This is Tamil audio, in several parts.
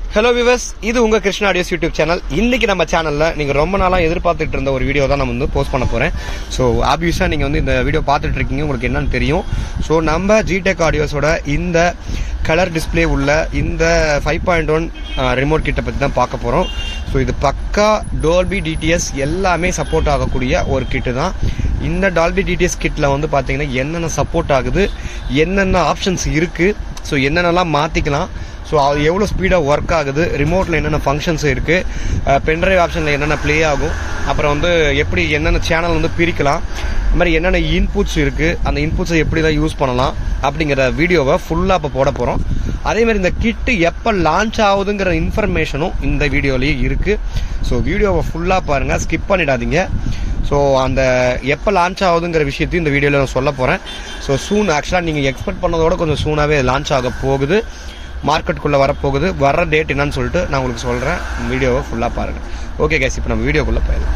ஹலோ விவஸ் இது உங்க கிருஷ்ணா ஆடியோஸ் யூடியூப் சேனல் இன்னைக்கு நம்ம சேனல்ல நீங்க ரொம்ப நாளா எதிர்பார்த்துட்டு இருந்த ஒரு வீடியோ தான் நம்ம வந்து போஸ்ட் பண்ண போறேன் ஸோ ஆப்வியஸா நீங்க வந்து இந்த வீடியோ பார்த்துட்டு இருக்கீங்க உங்களுக்கு என்னன்னு தெரியும் ஸோ நம்ம ஜிடெக் ஆடியோஸோட இந்த கலர் டிஸ்ப்ளே உள்ள இந்த ஃபைவ் பாயிண்ட் ஒன் ரிமோட் கிட்ட பத்தி தான் பார்க்க போறோம் ஸோ இது பக்கா டோல்பி டிடிஎஸ் எல்லாமே சப்போர்ட் ஆகக்கூடிய ஒரு கிட்டு தான் இந்த டால்பி டிடிஎஸ் கிட்ல வந்து பாத்தீங்கன்னா என்னென்ன சப்போர்ட் ஆகுது என்னென்ன ஆப்ஷன்ஸ் இருக்கு ஸோ என்னென்னலாம் மாத்திக்கலாம் ஸோ அது எவ்வளோ ஸ்பீடாக ஒர்க் ஆகுது ரிமோட்டில் என்னென்ன ஃபங்க்ஷன்ஸ் இருக்குது பென்ட்ரைவ் ஆப்ஷனில் என்னென்ன ப்ளே ஆகும் அப்புறம் வந்து எப்படி என்னென்ன சேனல் வந்து பிரிக்கலாம் இந்த மாதிரி என்னென்ன இன்புட்ஸ் இருக்குது அந்த இன்புட்ஸை எப்படிலாம் யூஸ் பண்ணலாம் அப்படிங்கிற வீடியோவை ஃபுல்லாக இப்போ போட போகிறோம் அதே மாதிரி இந்த கிட்டு எப்போ லான்ச் ஆகுதுங்கிற இன்ஃபர்மேஷனும் இந்த வீடியோலேயே இருக்குது ஸோ வீடியோவை ஃபுல்லாக பாருங்கள் ஸ்கிப் பண்ணிடாதீங்க ஸோ அந்த எப்போ லான்ச் ஆகுதுங்கிற விஷயத்தையும் இந்த வீடியோவில் நான் சொல்ல போகிறேன் ஸோ சூன் ஆக்சுவலாக நீங்கள் எக்ஸ்பெக்ட் பண்ணதோட கொஞ்சம் சூனாகவே லான்ச் ஆக போகுது மார்க்கெட்டுக்குள்ளே வரப்போகுது வர டேட் என்னன்னு சொல்லிட்டு நான் உங்களுக்கு சொல்கிறேன் வீடியோவை ஃபுல்லாக பாருங்கள் ஓகே கேஸ் இப்போ நம்ம வீடியோக்குள்ளே போயிடலாம்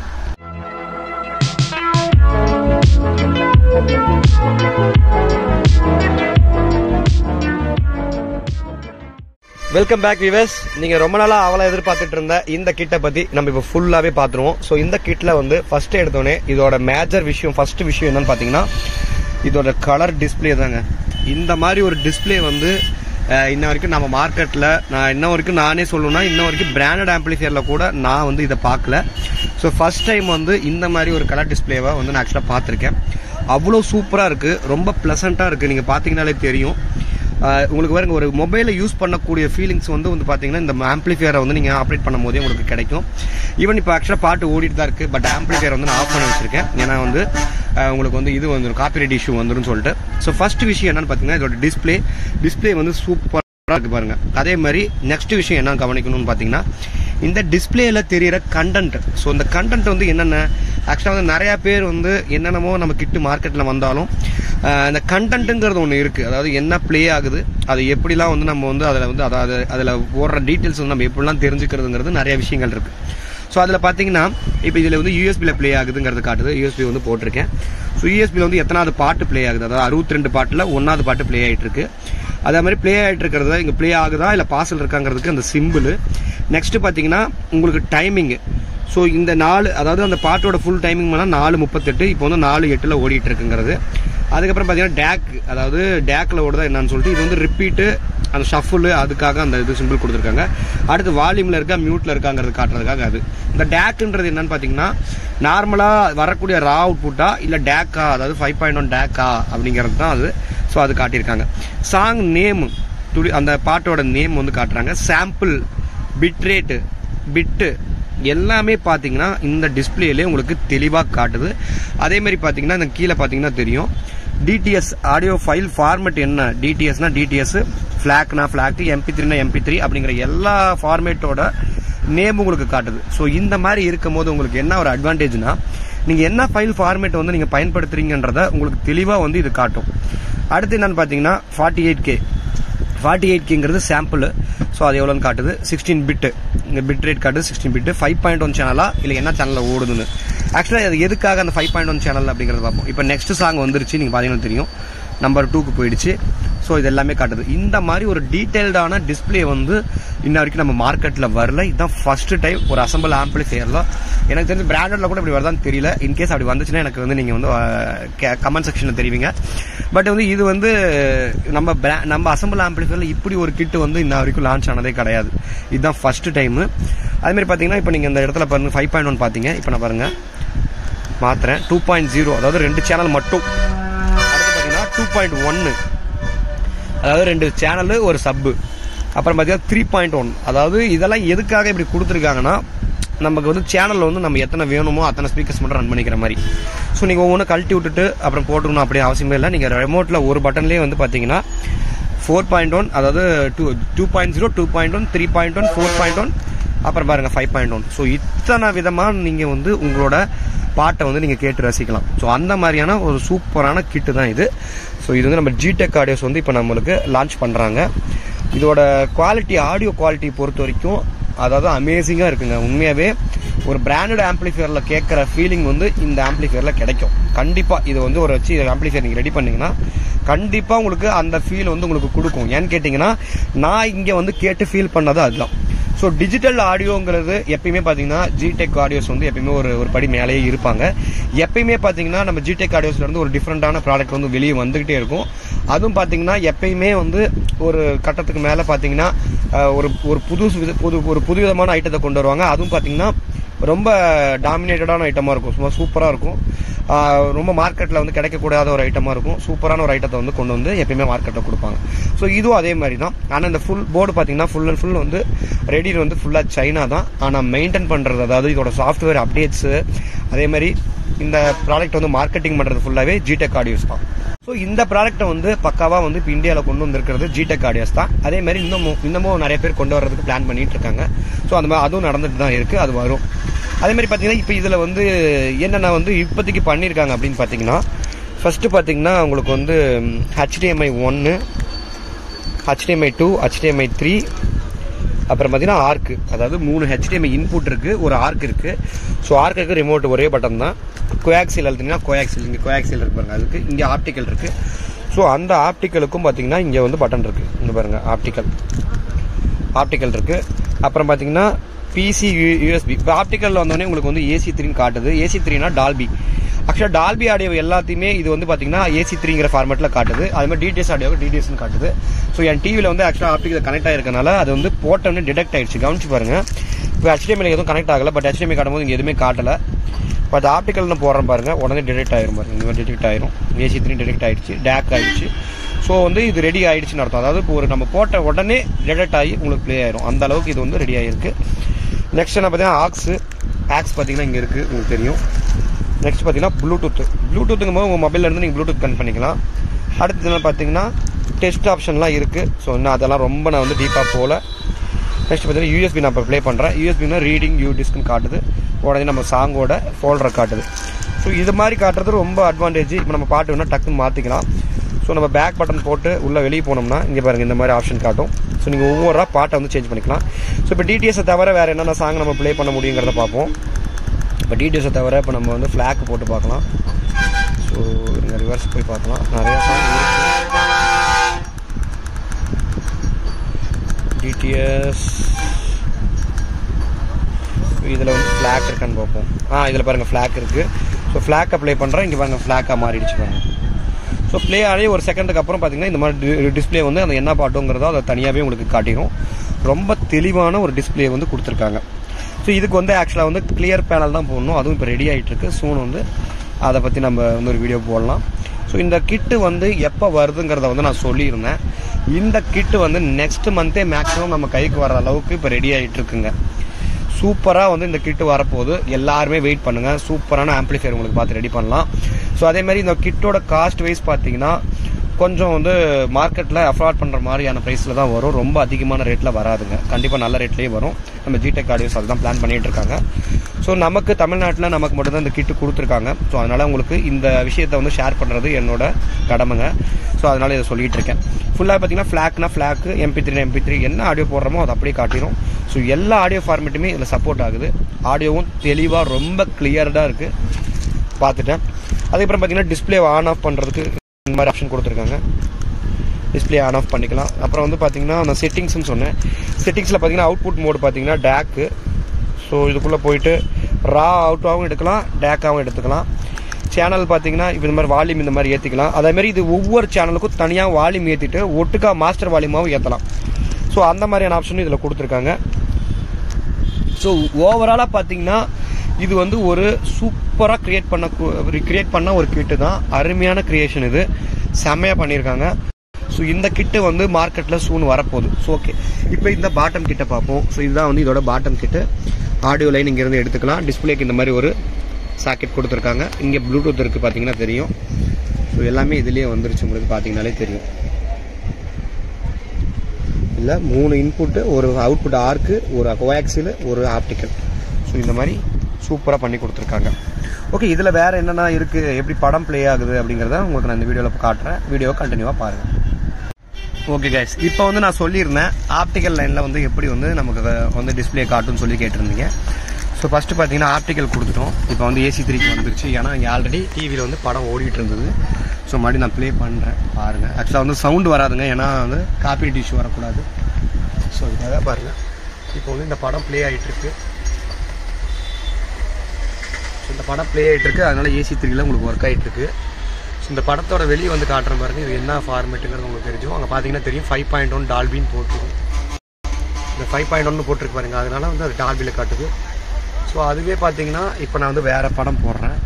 வெல்கம் பேக் விவர்ஸ் நீங்க ரொம்ப நாளா அவளை எதிர்பார்த்துட்டு இருந்த இந்த கிட்ட பத்தி நம்ம இப்ப ஃபுல்லாவே பாத்துருவோம் ஸோ இந்த கிட்ல வந்து ஃபர்ஸ்ட் எடுத்தோடனே இதோட மேஜர் விஷயம் ஃபர்ஸ்ட் விஷயம் என்னன்னு பாத்தீங்கன்னா இதோட கலர் டிஸ்ப்ளே தாங்க இந்த மாதிரி ஒரு டிஸ்ப்ளே வந்து அஹ், இன்ன வரைக்கும் நம்ம மார்க்கெட்ல நான் இன்ன வரைக்கும் நானே சொல்லணும்னா இன்ன வரைக்கும் பிராண்டட் ஆம்பிளிஃபையர்ல கூட நான் வந்து இதை பார்க்கல ஸோ ஃபர்ஸ்ட் டைம் வந்து இந்த மாதிரி ஒரு கலர் டிஸ்ப்ளேவை வந்து நான் ஆக்சுவலாக பார்த்துருக்கேன் அவ்வளோ சூப்பராக இருக்கு ரொம்ப ப்ளசண்ட்டாக இருக்கு நீங்க பார்த்தீங்கனாலே தெரியும் ஆஹ் உங்களுக்கு பாருங்க ஒரு மொபைலை யூஸ் பண்ணக்கூடிய ஃபீலிங்ஸ் வந்து வந்து பாத்தீங்கன்னா இந்த ஆம்பிளிஃபையரை வந்து நீங்க ஆப்ரேட் பண்ணும் போதே உங்களுக்கு கிடைக்கும் ஈவன் இப்போ ஆக்சுவலாக பாட்டு ஓடிட்டு தான் இருக்கு பட் ஆம்பிளிஃபையர் வந்து நான் ஆஃப் பண்ணி வச்சிருக்கேன் ஏன்னா வந்து ஆஹ் உங்களுக்கு வந்து இது வந்துடும் காப்பிரைட் இஷ்யூ வந்துடும் சொல்லிட்டு ஸோ ஃபர்ஸ்ட் விஷயம் என்னன்னு பாத்தீங்கன்னா இதோட டிஸ்ப்ளே டிஸ்ப்ளே வந்து சூப்பர் இருக்கு பாருங்க அதே மாதிரி நெக்ஸ்ட் விஷயம் என்ன கவனிக்கணும்னு பாத்தீங்கன்னா இந்த டிஸ்பிளேல தெரியிற கண்டென்ட் ஸோ இந்த கண்டென்ட் வந்து என்னென்ன ஆக்சுவலாக வந்து நிறைய பேர் வந்து என்னென்னமோ நம்ம கிட்டு மார்க்கெட்ல வந்தாலும் ஆஹ் இந்த கண்டென்ட்டுங்கிறது ஒன்று இருக்கு அதாவது என்ன ப்ளே ஆகுது அது எப்படிலாம் வந்து நம்ம வந்து அதில் வந்து அதாவது அதில் ஓடுற டீட்டெயில்ஸ் வந்து நம்ம எப்படிலாம் தெரிஞ்சுக்கிறதுங்கிறது நிறைய விஷயங்கள் இருக்கு ஸோ அதில் பார்த்தீங்கன்னா இப்போ இதில் வந்து யூஎஸ்பியில் ப்ளே ஆகுதுங்கிறது காட்டுது யூஎஸ்பி வந்து போட்டிருக்கேன் ஸோ யூஎஸ்பியில் வந்து எத்தனாவது பாட்டு ப்ளே ஆகுது அதாவது அறுபத்தி ரெண்டு பாட்டில் ஒன்றாவது பாட்டு ப்ளே ஆகிட்டு இருக்கு அதே மாதிரி ப்ளே ஆகிட்டு இருக்கிறது இங்கே ப்ளே ஆகுதா இல்லை பாசல் இருக்காங்கிறதுக்கு அந்த சிம்பிள் நெக்ஸ்ட் பார்த்தீங்கன்னா உங்களுக்கு டைமிங்கு ஸோ இந்த நாலு அதாவது அந்த பாட்டோட ஃபுல் டைமிங் மேலே நாலு முப்பத்தெட்டு இப்போ வந்து நாலு எட்டில் ஓடிட்டு இருக்குங்கிறது அதுக்கப்புறம் பார்த்தீங்கன்னா டேக் அதாவது டேக்கில் ஓடுதா என்னன்னு சொல்லிட்டு இது வந்து ரிப்பீட்டு அந்த ஷஃபுல் அதுக்காக அந்த இது சிம்பிள் கொடுத்துருக்காங்க அடுத்து வால்யூமில் இருக்கா மியூட்டில் இருக்காங்கிறது காட்டுறதுக்காக அது இந்த டேக்குன்றது என்னன்னு பார்த்தீங்கன்னா நார்மலாக வரக்கூடிய ரா அவுட்புட்டா இல்லை டேக்கா அதாவது ஃபைவ் பாயிண்ட் ஒன் டேக்கா அப்படிங்கிறது தான் அது ஸோ அது காட்டியிருக்காங்க சாங் நேம் துளி அந்த பாட்டோட நேம் வந்து காட்டுறாங்க சாம்பிள் பிட் ரேட்டு பிட்டு எல்லாமே பார்த்தீங்கன்னா இந்த டிஸ்பிளேலே உங்களுக்கு தெளிவாக காட்டுது அதே மாதிரி பார்த்தீங்கன்னா இந்த கீழே பார்த்தீங்கன்னா தெரியும் டிடிஎஸ் ஆடியோ ஃபைல் ஃபார்மேட் என்ன டிடிஎஸ்னா டிடிஎஸ் ஃபிளாக்னா ஃபிளாக் எம்பி த்ரீனா எம்பி த்ரீ அப்படிங்கிற எல்லா ஃபார்மேட்டோட நேம் உங்களுக்கு காட்டுது ஸோ இந்த மாதிரி இருக்கும்போது உங்களுக்கு என்ன ஒரு அட்வான்டேஜ்னா நீங்கள் என்ன ஃபைல் ஃபார்மேட் வந்து நீங்கள் பயன்படுத்துறீங்கன்றத உங்களுக்கு தெளிவாக வந்து இது காட்டும் அடுத்து என்னன்னு பார்த்தீங்கன்னா forty eight K forty eight கேங்கிறது சாம்பிள் ஸோ அது எவ்வளோன்னு காட்டுது சிக்ஸ்டீன் பிட்டு இந்த பிட் ரேட் காட்டுது sixteen bit five point one சேனலா இல்லை என்ன சேனலில் ஓடுதுன்னு ஆக்சுவலாக அது எதுக்காக அந்த ஃபைவ் பாயிண்ட் ஒன் சேனல் அப்படிங்கிறத பார்ப்போம் இப்போ நெக்ஸ்ட் சாங் வந்துருச்சு நீங்கள் பார்த்தீங்கன்னா தெரியும் நம்பர் டூக்கு போயிடுச்சு ஸோ இது எல்லாமே காட்டுது இந்த மாதிரி ஒரு டீட்டெயில்டான டிஸ்ப்ளே வந்து இன்ன வரைக்கும் நம்ம மார்க்கெட்டில் வரல இதுதான் ஃபர்ஸ்ட் டைம் ஒரு அசம்பிள் ஆம்பிளிஃபையரில் எனக்கு தெரிஞ்ச பிராண்டட்ல கூட இப்படி வருதான்னு தெரியல இன்கேஸ் அப்படி வந்துச்சுன்னா எனக்கு வந்து நீங்கள் வந்து கமெண்ட் செக்ஷனில் தெரிவிங்க பட் வந்து இது வந்து நம்ம brand- நம்ம அசம்பிள் ஆம்பிளிஃபையரில் இப்படி ஒரு கிட் வந்து இன்ன வரைக்கும் லான்ச் ஆனதே கிடையாது இதுதான் ஃபர்ஸ்ட் டைம் அதுமாதிரி பார்த்தீங்கன்னா இப்போ நீங்கள் இந்த இடத்துல பாருங்க ஃபைவ் பாயிண்ட் ஒன் பார்த்தீங்க இப்போ நான் பாருங்க மாத்துறேன் டூ பாயிண்ட் ஜீரோ அதாவது ரெண்டு சேனல் மட்டும் அடுத்து பார்த்தீங்கன்னா டூ பாயிண்ட் ஒன்னு அதாவது ரெண்டு சேனலு ஒரு சப்பு அப்புறம் பார்த்தீங்கன்னா த்ரீ பாயிண்ட் ஒன் அதாவது இதெல்லாம் எதுக்காக இப்படி கொடுத்துருக்காங்கன்னா நமக்கு வந்து சேனலில் வந்து நம்ம எத்தனை வேணுமோ அத்தனை ஸ்பீக்கர்ஸ் மட்டும் ரன் பண்ணிக்கிற மாதிரி ஸோ நீங்கள் ஒவ்வொன்றும் கழட்டி விட்டுட்டு அப்புறம் போட்டுக்கணும் அப்படி அவசியமே இல்லை நீங்கள் ரிமோட்டில் ஒரு பட்டன்லேயே வந்து பார்த்தீங்கன்னா ஃபோர் பாயிண்ட் ஒன் அதாவது two two point zero two point one three point one four point one அப்புறம் பாருங்க ஃபைவ் பாயிண்ட் ஒன் ஸோ இத்தனை விதமாக நீங்கள் வந்து உங்களோட பாட்டை வந்து நீங்கள் கேட்டு ரசிக்கலாம் ஸோ அந்த மாதிரியான ஒரு சூப்பரான கிட்டு தான் இது ஸோ இது வந்து நம்ம ஜிடெக் ஆடியோஸ் வந்து இப்போ நம்மளுக்கு லான்ச் பண்ணுறாங்க இதோட குவாலிட்டி ஆடியோ குவாலிட்டி பொறுத்த வரைக்கும் அதாவது அமேசிங்காக இருக்குங்க உண்மையாகவே ஒரு பிராண்டட் ஆம்பிளிஃபையரில் கேட்குற ஃபீலிங் வந்து இந்த ஆம்பிளிஃபையரில் கிடைக்கும் கண்டிப்பாக இது வந்து ஒரு வச்சு ஆம்பிளிஃபையர் நீங்கள் ரெடி பண்ணீங்கன்னா கண்டிப்பாக உங்களுக்கு அந்த ஃபீல் வந்து உங்களுக்கு கொடுக்கும் ஏன்னு கேட்டிங்கன்னா நான் இங்கே வந்து கேட்டு ஃபீல் பண்ணது அதுதான் ஸோ டிஜிட்டல் ஆடியோங்கிறது எப்பயுமே பார்த்தீங்கன்னா ஜிடெக் ஆடியோஸ் வந்து எப்பயுமே ஒரு ஒரு படி மேலேயே இருப்பாங்க எப்பயுமே பார்த்தீங்கன்னா நம்ம ஜிடெக் ஆடியோஸ்ல இருந்து ஒரு டிஃப்ரெண்டான ப்ராடக்ட் வந்து வெளியே வந்துகிட்டே இருக்கும் அதுவும் பார்த்தீங்கன்னா எப்பயுமே வந்து ஒரு கட்டத்துக்கு மேலே பார்த்தீங்கன்னா அஹ், ஒரு ஒரு புது வித- புது ஒரு புது விதமான ஐட்டத்தை கொண்டு வருவாங்க அதுவும் பார்த்தீங்கன்னா ரொம்ப டாமினேட்டடான ஐட்டமாக இருக்கும் சும்மா சூப்பராக இருக்கும் ஆஹ் ரொம்ப மார்க்கெட்டில் வந்து கிடைக்கக்கூடாத ஒரு ஐட்டமாக இருக்கும் சூப்பரான ஒரு ஐட்டத்தை வந்து கொண்டு வந்து எப்பயுமே மார்க்கெட்டில் கொடுப்பாங்க ஸோ இதுவும் அதே மாதிரி தான் ஆனால் இந்த ஃபுல் போர்டு பார்த்தீங்கன்னா ஃபுல் அண்ட் ஃபுல் வந்து ரெடி வந்து ஃபுல்லாக சைனா தான் ஆனால் மெயின்டைன் பண்ணுறது அதாவது இதோட சாஃப்ட்வேர் அப்டேட்ஸு அதே மாதிரி இந்த ப்ராடக்ட் வந்து மார்க்கெட்டிங் பண்ணுறது ஃபுல்லாகவே ஜிடெக் ஆடியோஸ் தான் ஸோ இந்த ப்ராடக்ட்டை வந்து பக்காவாக வந்து இப்போ இந்தியாவில் கொண்டு வந்திருக்கிறது ஜிடெக் ஆடியோஸ் தான் அதே மாதிரி இன்னமும் இன்னமும் நிறைய பேர் கொண்டு வர்றதுக்கு பிளான் பண்ணிட்டு இருக்காங்க ஸோ அந்த மாதிரி அதுவும் நடந்துட்டு தான் இருக்குது அது வரும் அதே மாதிரி பார்த்தீங்கன்னா இப்போ இதில் வந்து என்னென்ன வந்து இப்போதைக்கு பண்ணியிருக்காங்க அப்படின்னு பார்த்தீங்கன்னா ஃபர்ஸ்ட் பார்த்தீங்கன்னா உங்களுக்கு வந்து ஹெச்டிஎம்ஐ ஒன்று ஹெச்டிஎம்ஐ டூ ஹெச்டிஎம்ஐ த்ரீ அப்புறம் பார்த்தீங்கன்னா ஆர்க்கு அதாவது மூணு ஹெச்டிஎம்ஐ இன்புட் இருக்கு ஒரு ஆர்க் இருக்கு ஸோ ஆர்க்கு ரிமோட் ஒரே பட்டன் தான் கோயாக்சில் எழுதுனீங்கன்னா கோயாக்சில் இங்கே கோயாக்சில் இருக்கு பாருங்க அதுக்கு இங்கே ஆப்டிக்கல் இருக்கு ஸோ அந்த ஆப்டிக்கலுக்கும் பார்த்தீங்கன்னா இங்கே வந்து பட்டன் இருக்கு இங்கே பாருங்க ஆப்டிக்கல் ஆப்டிக்கல் இருக்கு அப்புறம் பார்த்தீங்கன்னா பிசி யூஎஸ்பி இப்போ ஆப்டிக்கலில் வந்தோடனே உங்களுக்கு வந்து ஏசி த்ரீன்னு காட்டுது ஏசி த்ரீனா டால்பி ஆக்சுவலாக டால்பி ஆடியோ எல்லாத்தையுமே இது வந்து பார்த்தீங்கன்னா ஏசி த்ரீங்கிற ஃபார்மேட்டில் காட்டுது அது மாதிரி டிடிஎஸ் ஆடியோ டிடிஎஸ்னு காட்டுது ஸோ என் டிவியில் வந்து ஆக்சுவலாக ஆப்டிக்கல் கனெக்ட் ஆயிருக்கனால அது வந்து போட்டோன்னு டிடெக்ட் ஆயிடுச்சு கவனிச்சு பாருங்க இப்போ HDMI எதுவும் கனெக்ட் ஆகல பட் HDMI காட்டும்போது இங்கே எதுவுமே காட்டல பட் ஆப்டிக்கல்னு போடுறேன் பாருங்க உடனே டிடெக்ட் ஆயிரும் பாருங்க இந்த மாதிரி டிடெக்ட் ஆயிரும் ஏசி த்ரீ டிடெக்ட் ஆயிடுச்சு டேக் ஆயிடுச்சு ஸோ வந்து இது ரெடி ஆயிடுச்சுன்னு அர்த்தம் அதாவது இப்போ ஒரு நம்ம போட்ட உடனே டிடெக்ட் ஆகி உங்களுக்கு ப்ளே ஆயிரும் அந்த அளவுக்கு இது வந்து ரெடி ஆயிருக்கு நெக்ஸ்ட் என்ன பார்த்தீங்கன்னா ஆக்ஸ் ஆக்ஸ் பார்த்தீங்கன்னா இங்கே இருக்குது உங்களுக்கு தெரியும் நெக்ஸ்ட் பார்த்தீங்கன்னா ப்ளூடூத் ப்ளூடூத்துங்கும் போது உங்கள் மொபைல்ல இருந்து நீங்கள் ப்ளூடூத் கனெக்ட் பண்ணிக்கலாம் அடுத்து என்ன பார்த்தீங்கன்னா டெஸ்ட் ஆப்ஷன்லாம் இருக்குது ஸோ இன்னும் அதெல்லாம் ரொம்ப நான் வந்து டீப்பாக போகல நெக்ஸ்ட் பார்த்தீங்கன்னா யூஎஸ்பி நான் இப்போ ப்ளே பண்ணுறேன் யூஎஸ்பினா ரீடிங் யூ டிஸ்க்னு காட்டுது உடனே நம்ம சாங்கோட ஃபோல்டரை காட்டுது ஸோ இது மாதிரி காட்டுறது ரொம்ப அட்வான்டேஜ் இப்போ நம்ம பாட்டு வேணால் டக்குன்னு மாற்றிக்கலாம் ஸோ நம்ம பேக் பட்டன் போட்டு உள்ளே வெளியே போனோம்னா இங்கே பாருங்கள் இந்த மாதிரி ஆப்ஷன் காட்டும் ஸோ நீங்கள் ஒவ்வொரு பாட்டை வந்து சேஞ்ச் பண்ணிக்கலாம் ஸோ இப்போ டிடிஎஸை தவிர வேறு என்னென்ன சாங் நம்ம ப்ளே பண்ண முடியுங்கிறத பார்ப்போம் இப்போ டிடிஎஸை தவிர இப்போ நம்ம வந்து ஃப்ளாக் போட்டு பார்க்கலாம் ஸோ இங்கே ரிவர்ஸ் போய் பார்க்கலாம் நிறைய சாங் டிடிஎஸ் இதில் வந்து ஃப்ளாக் இருக்கான்னு பார்ப்போம் ஆ இதில் பாருங்கள் ஃப்ளாக் இருக்குது ஸோ ஃப்ளாக் அப்ளை பண்ணுறேன் இங்கே பாருங்கள் ஃப்ளாக்காக மாறிடுச்சு பாருங்க ஸோ ப்ளே ஆகி ஒரு செகண்டுக்கு அப்புறம் பார்த்தீங்கன்னா இந்த மாதிரி டிஸ்ப்ளே வந்து அந்த என்ன பாட்டுங்கிறதோ அதை தனியாகவே உங்களுக்கு காட்டிடும் ரொம்ப தெளிவான ஒரு டிஸ்ப்ளே வந்து கொடுத்துருக்காங்க ஸோ இதுக்கு வந்து ஆக்சுவலாக வந்து கிளியர் பேனல் தான் போடணும் அதுவும் இப்போ ரெடி ஆகிட்டு இருக்கு சூன் வந்து அதை பற்றி நம்ம வந்து ஒரு வீடியோ போடலாம் ஸோ இந்த கிட்டு வந்து எப்போ வருதுங்கிறத வந்து நான் சொல்லியிருந்தேன் இந்த கிட்டு வந்து நெக்ஸ்ட் மந்த்தே மேக்ஸிமம் நம்ம கைக்கு வர அளவுக்கு இப்போ ரெடி ஆகிட்டு இருக்குங்க சூப்பராக வந்து இந்த கிட்டு வரப்போகுது எல்லாருமே வெயிட் பண்ணுங்க சூப்பரான ஆம்ப்ளிஃபையர் உங்களுக்கு பார்த்து ரெடி பண்ணலாம் ஸோ அதே மாதிரி இந்த கிட்டோட காஸ்ட் வைஸ் பார்த்தீங்கன்னா கொஞ்சம் வந்து மார்க்கெட்டில் அஃபோர்ட் பண்ணுற மாதிரியான ப்ரைஸில் தான் வரும் ரொம்ப அதிகமான ரேட்டில் வராதுங்க கண்டிப்பாக நல்ல ரேட்லேயே வரும் நம்ம ஜிடெக் ஆடியோஸ் அதுதான் பிளான் பண்ணிட்டு இருக்காங்க ஸோ நமக்கு தமிழ்நாட்டில் நமக்கு மட்டும்தான் இந்த கிட்டு கொடுத்துருக்காங்க ஸோ அதனால் உங்களுக்கு இந்த விஷயத்தை வந்து ஷேர் பண்ணுறது என்னோட கடமைங்க ஸோ அதனால் இதை சொல்லிட்டு இருக்கேன் ஃபுல்லாக பார்த்தீங்கன்னா ஃப்ளாக்னா ஃப்ளாக்கு எம்பி த்ரீ எம்பி த்ரீ என்ன ஆடியோ போடுறோமோ அது அப்படியே காட்டிடும் ஸோ எல்லா ஆடியோ ஃபார்மேட்டுமே இதில் சப்போர்ட் ஆகுது ஆடியோவும் தெளிவாக ரொம்ப கிளியர்டாக இருக்குது பார்த்துட்டேன் அதுக்கப்புறம் பார்த்தீங்கன்னா டிஸ்பிளே ஆன் ஆஃப் பண்ணுறதுக்கு இந்த மாதிரி ஆப்ஷன் கொடுத்துருக்காங்க டிஸ்பிளே ஆன் ஆஃப் பண்ணிக்கலாம் அப்புறம் வந்து பார்த்தீங்கன்னா அந்த செட்டிங்ஸ்னு சொன்னேன் செட்டிங்ஸில் பார்த்தீங்கன்னா அவுட்புட் மோடு பார்த்தீங்கன்னா டேக்கு ஸோ இதுக்குள்ளே போயிட்டு ரா அவுட்டாகவும் எடுக்கலாம் டேக்காகவும் எடுத்துக்கலாம் சேனல் பார்த்தீங்கன்னா இப்போ இந்த மாதிரி வால்யூம் இந்த மாதிரி ஏற்றிக்கலாம் அதே மாதிரி இது ஒவ்வொரு சேனலுக்கும் தனியாக வால்யூம் ஏற்றிட்டு ஒட்டுக்கா மாஸ்டர் வால்யூமாகவும் ஏற்றலாம் ஸோ அந்த மாதிரியான ஆப்ஷனும் இதில் கொடுத்துருக்காங்க ஸோ ஓவராலாக பார்த்தீங்கன்னா இது வந்து ஒரு சூப்பராக கிரியேட் பண்ண கிரியேட் பண்ண ஒரு கிட்டு தான் அருமையான கிரியேஷன் இது செம்மையாக பண்ணியிருக்காங்க ஸோ இந்த கிட்டு வந்து மார்க்கெட்டில் சூன் வரப்போகுது ஸோ ஓகே இப்போ இந்த பாட்டம் கிட்ட பார்ப்போம் ஸோ இதுதான் வந்து இதோட பாட்டம் கிட்டு ஆடியோ லைன் இங்கேருந்து எடுத்துக்கலாம் டிஸ்பிளேக்கு இந்த மாதிரி ஒரு சாக்கெட் கொடுத்துருக்காங்க இங்கே ப்ளூடூத் இருக்குது பார்த்தீங்கன்னா தெரியும் ஸோ எல்லாமே இதுலேயே வந்துருச்சு உங்களுக்கு பார்த்தீங்கனாலே தெரியும் இல்லை மூணு இன்புட்டு ஒரு அவுட்புட் ஆர்க்கு ஒரு கோஆக்சில் ஒரு ஆப்டிக்கல் ஸோ இந்த மாதிரி சூப்பராக பண்ணி கொடுத்துருக்காங்க ஓகே இதில் வேறு என்னென்ன இருக்குது எப்படி படம் ப்ளே ஆகுது அப்படிங்கிறத உங்களுக்கு நான் இந்த வீடியோவில் காட்டுறேன் வீடியோவை கண்டினியூவாக பாருங்கள் ஓகே கைஸ் இப்போ வந்து நான் சொல்லியிருந்தேன் ஆப்டிக்கல் லைனில் வந்து எப்படி வந்து நமக்கு வந்து டிஸ்பிளே காட்டுன்னு சொல்லி கேட்டிருந்தீங்க ஸோ ஸோ ஃபஸ்ட்டு பார்த்தீங்கன்னா ஆர்டிக்கல் கொடுத்துட்டோம் இப்போ வந்து ஏசி த்ரீக்கு வந்துருச்சு ஏன்னா இங்கே ஆல்ரெடி டிவியில் வந்து படம் ஓடிட்டு இருந்தது ஸோ மறுபடியும் நான் ப்ளே பண்ணுறேன் பாருங்கள் ஆக்சுவலாக வந்து சவுண்டு வராதுங்க ஏன்னா வந்து காப்பி டிஷ்யூ வரக்கூடாது ஸோ இதுக்காக பாருங்கள் இப்போ வந்து இந்த படம் ப்ளே ஆகிட்டு இருக்கு ஸோ இந்த படம் ப்ளே ஆகிட்டு இருக்கு அதனால ஏசி த்ரீல உங்களுக்கு ஒர்க் ஆகிட்டு இருக்கு ஸோ இந்த படத்தோட வெளியே வந்து காட்டுற பாருங்க இது என்ன ஃபார்மேட்டுங்கிறது உங்களுக்கு தெரிஞ்சும் அங்கே பார்த்தீங்கன்னா தெரியும் ஃபைவ் பாயிண்ட் ஒன் டால்பின்னு போட்டுருக்கு இந்த ஃபைவ் பாயிண்ட் ஒன்று போட்டிருக்கு பாருங்க அதனால வந்து அது டால்பியில் காட்டுது ஸோ அதுவே பார்த்தீங்கன்னா இப்போ நான் வந்து வேற படம் போடுறேன்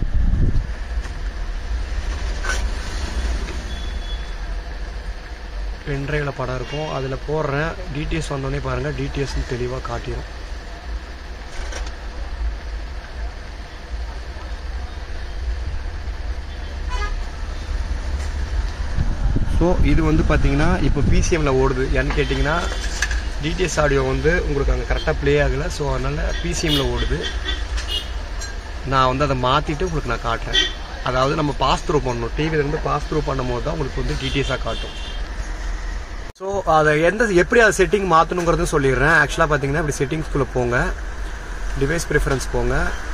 பென்ட்ரைவில் படம் இருக்கும் அதில் போடுறேன் டிடிஎஸ் வந்தோடனே பாருங்கள் டிடிஎஸ்னு தெளிவாக காட்டிடும் ஸோ இது வந்து பார்த்தீங்கன்னா இப்போ பிசிஎம்மில் ஓடுது ஏன்னு கேட்டிங்கன்னா டிடிஎஸ் ஆடியோ வந்து உங்களுக்கு அங்கே கரெக்டாக ப்ளே ஆகலை ஸோ அதனால் பிசிஎம்மில் ஓடுது நான் வந்து அதை மாற்றிட்டு உங்களுக்கு நான் காட்டுறேன் அதாவது நம்ம பாஸ் த்ரூ பண்ணணும் டிவிலேருந்து பாஸ் த்ரூ பண்ணும்போது தான் உங்களுக்கு வந்து டிடிஎஸாக காட்டும் ஸோ அதை எந்த எப்படி அதை செட்டிங் மாற்றணுங்கிறதும் சொல்லிடுறேன் ஆக்சுவலாக பார்த்தீங்கன்னா இப்படி செட்டிங்ஸ்குள்ளே போங்க டிவைஸ் ப்ரிஃபரன்ஸ் போங்க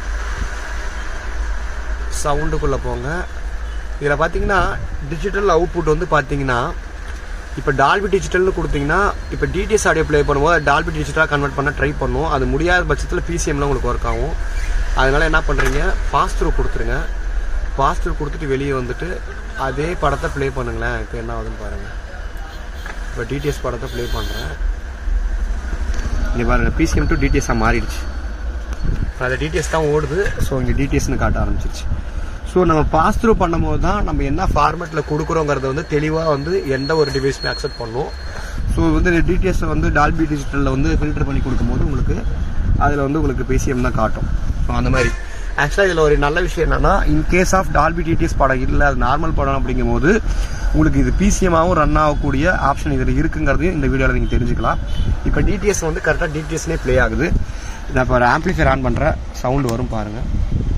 சவுண்டுக்குள்ளே போங்க இதில் பார்த்தீங்கன்னா டிஜிட்டல் அவுட்புட் வந்து பார்த்தீங்கன்னா இப்போ டால்பி டிஜிட்டல்னு கொடுத்தீங்கன்னா இப்போ டிடிஎஸ் ஆடியோ ப்ளே பண்ணும்போது டால்பி டிஜிட்டலாக கன்வெர்ட் பண்ண ட்ரை பண்ணும் அது முடியாத பட்சத்தில் பிசிஎம்ல உங்களுக்கு ஒர்க் ஆகும் அதனால என்ன பண்ணுறீங்க பாஸ் த்ரூ கொடுத்துருங்க பாஸ் த்ரூ கொடுத்துட்டு வெளியே வந்துட்டு அதே படத்தை ப்ளே பண்ணுங்களேன் இப்போ என்ன ஆகுதுன்னு பாருங்கள் இப்போ டிடிஎஸ் படத்தை ப்ளே பண்ணுறேன் இங்கே பாருங்க பிசிஎம் டு டிடிஎஸ்ஸாக மாறிடுச்சு அது டிடிஎஸ் தான் ஓடுது ஸோ இங்கே டிடிஎஸ்னு காட்ட ஆரம்பிச்சிருச்சு ஸோ நம்ம பாஸ் த்ரூ பண்ணும்போது தான் நம்ம என்ன ஃபார்மேட்டில் கொடுக்குறோங்கிறத வந்து தெளிவாக வந்து எந்த ஒரு டிவைஸுமே அக்செப்ட் பண்ணும் ஸோ வந்து டிடிஎஸ் வந்து டால்பி டிஜிட்டலில் வந்து ஃபில்டர் பண்ணி கொடுக்கும்போது உங்களுக்கு அதில் வந்து உங்களுக்கு பிசிஎம் தான் காட்டும் ஸோ அந்த மாதிரி ஆக்சுவலாக இதில் ஒரு நல்ல விஷயம் என்னன்னா in case of Dolby DTS படம் இல்லை அது நார்மல் படம் அப்படிங்கும்போது உங்களுக்கு இது பிசிஎமாகவும் ரன் ஆகக்கூடிய ஆப்ஷன் இதில் இருக்குங்கிறதையும் இந்த வீடியோவில் நீங்கள் தெரிஞ்சுக்கலாம் இப்போ டிடிஎஸ் வந்து கரெக்டாக டிடிஎஸ்னே ப்ளே ஆகுது நான் இப்போ ஒரு ஆம்ப்ளிஃபையர் ஆன் பண்ணுறேன் சவுண்டு வரும் பாருங்கள்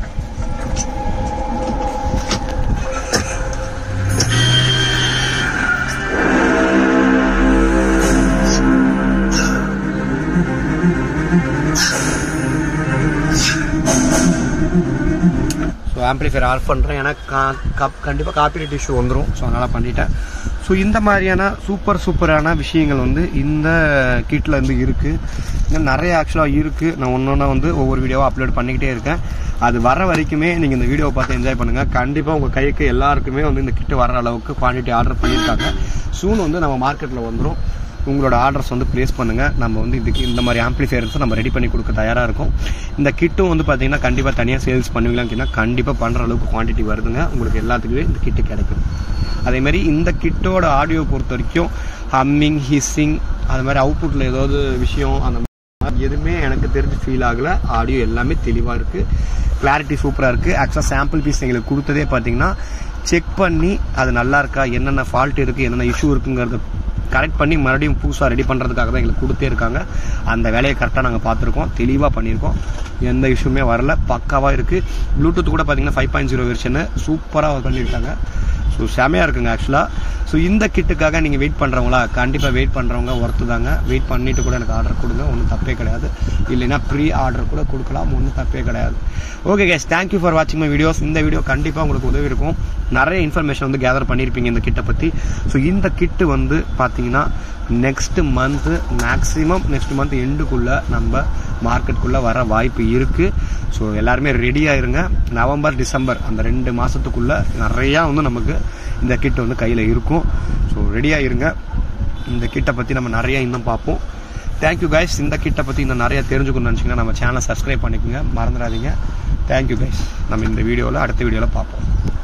ஸோ ஆம்ப்ளிஃபையர் ஆஃப் பண்ணுறேன் ஏன்னா கண்டிப்பாக காப்பிரைட் இஷ்யூ வந்துடும் ஸோ அதனால் பண்ணிட்டேன் ஸோ இந்த மாதிரியான சூப்பர் சூப்பரான விஷயங்கள் வந்து இந்த கிட்டில் இருந்து இருக்குது இன்னும் நிறைய ஆக்சுவலாக இருக்குது நான் ஒன்று ஒன்றா வந்து ஒவ்வொரு வீடியோவாக அப்லோட் பண்ணிக்கிட்டே இருக்கேன் அது வர வரைக்குமே நீங்கள் இந்த வீடியோவை பார்த்து என்ஜாய் பண்ணுங்கள் கண்டிப்பாக உங்கள் கைக்கு எல்லாருக்குமே வந்து இந்த கிட்டு வர அளவுக்கு குவான்டிட்டி ஆர்டர் பண்ணியிருக்காங்க சூன் வந்து நம்ம மார்க்கெட்டில் வந்துடும் உங்களோட ஆர்டர்ஸ் வந்து ப்ளேஸ் பண்ணுங்கள் நம்ம வந்து இதுக்கு இந்த மாதிரி ஆம்ப்ளிஃபையர்ஸ் நம்ம ரெடி பண்ணி கொடுக்க தயாராக இருக்கும் இந்த கிட்டும் வந்து பார்த்தீங்கன்னா கண்டிப்பாக தனியாக சேல்ஸ் பண்ணுவீங்களா அப்படின்னா கண்டிப்பாக பண்ணுற அளவுக்கு குவான்டிட்டி வருதுங்க உங்களுக்கு எல்லாத்துக்குமே இந்த கிட்டு கிடைக்கும் அதே மாதிரி இந்த கிட்டோட ஆடியோ பொறுத்த வரைக்கும் ஹம்மிங் ஹிஸ்ஸிங் அது மாதிரி அவுட்புட்டில் ஏதாவது விஷயம் அந்த மாதிரி எதுவுமே எனக்கு தெரிஞ்சு ஃபீல் ஆகலை ஆடியோ எல்லாமே தெளிவாக இருக்குது கிளாரிட்டி சூப்பராக இருக்குது ஆக்சுவலாக சாம்பிள் பீஸ் எங்களுக்கு கொடுத்ததே பார்த்தீங்கன்னா செக் பண்ணி அது நல்லா இருக்கா என்னென்ன ஃபால்ட் இருக்குது என்னென்ன இஷ்யூ இருக்குங்கிறத கரெக்ட் பண்ணி மறுபடியும் புதுசாக ரெடி பண்ணுறதுக்காக தான் எங்களுக்கு கொடுத்தே இருக்காங்க அந்த வேலையை கரெக்டாக நாங்கள் பார்த்துருக்கோம் தெளிவாக பண்ணியிருக்கோம் எந்த இஷ்யூமே வரல பக்காவாக இருக்குது ப்ளூடூத் கூட பார்த்தீங்கன்னா ஃபைவ் பாயிண்ட் ஜீரோ வெர்ஷனு சூப்பராக பண்ணியிருக்காங்க ஸோ செமையாக இருக்குங்க ஆக்சுவலாக ஸோ இந்த கிட்டுக்காக நீங்கள் வெயிட் பண்ணுறவங்களா கண்டிப்பாக வெயிட் பண்ணுறவங்க ஒர்த்து தாங்க வெயிட் பண்ணிவிட்டு கூட எனக்கு ஆர்டர் கொடுங்க ஒன்றும் தப்பே கிடையாது இல்லைன்னா ப்ரீ ஆர்டர் கூட கொடுக்கலாம் ஒன்றும் தப்பே கிடையாது ஓகே கேஸ் தேங்க்யூ ஃபார் வாட்சிங் மை வீடியோஸ் இந்த வீடியோ கண்டிப்பாக உங்களுக்கு உதவி இருக்கும் நிறைய இன்ஃபர்மேஷன் வந்து கேதர் பண்ணியிருப்பீங்க இந்த கிட்டை பற்றி ஸோ இந்த கிட்டு வந்து பார்த்தீங்கன்னா next month maximum next month எண்டுக்குள்ளே நம்ம மார்க்கெட்டுக்குள்ளே வர வாய்ப்பு இருக்குது ஸோ எல்லாருமே ரெடியாக இருங்க நவம்பர் டிசம்பர் அந்த ரெண்டு மாதத்துக்குள்ளே நிறையா வந்து நமக்கு இந்த கிட் வந்து கையில் இருக்கும் ஸோ ரெடியாக இருங்க இந்த கிட்டை பற்றி நம்ம நிறைய இன்னும் பார்ப்போம் தேங்க்யூ கைஸ் இந்த கிட்டை பற்றி இன்னும் நிறைய தெரிஞ்சுக்கணும்னு நினச்சிங்கன்னா நம்ம சேனலை சப்ஸ்கிரைப் பண்ணிக்கோங்க மறந்துடாதீங்க தேங்க்யூ கைஸ் நம்ம இந்த வீடியோவில் அடுத்த வீடியோவில் பார்ப்போம்